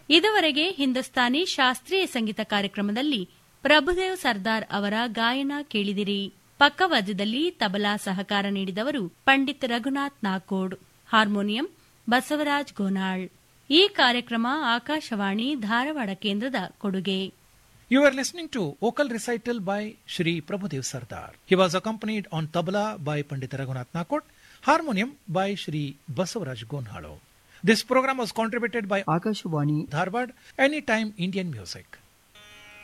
ಇದುವರೆಗೆ ಹಿಂದೂಸ್ತಾನಿ ಶಾಸ್ತ್ರೀಯ ಸಂಗೀತ ಕಾರ್ಯಕ್ರಮದಲ್ಲಿ ಪ್ರಭುದೇವ್ ಸರ್ದಾರ್ ಅವರ ಗಾಯನ ಕೇಳಿದಿರಿ ಪಕ್ಕವಾದ್ಯದಲ್ಲಿ ತಬಲಾ ಸಹಕಾರ ನೀಡಿದವರು ಪಂಡಿತ್ ರಘುನಾಥ್ ನಾಕೋಡ್ ಹಾರ್ಮೋನಿಯಂ ಬಸವರಾಜ್ ಗೋನಾಳ್ ಈ ಕಾರ್ಯಕ್ರಮ ಆಕಾಶವಾಣಿ ಧಾರವಾಡ ಕೇಂದ್ರದ ಕೊಡುಗೆ You are listening to vocal recital by Shri Prabhudev Sardar. He was accompanied on tabla by Pandit Raghunath Nakot, harmonium by Shri Basavaraj Gonhalo. This program was contributed by Akashvani Dharwad Anytime Indian Music.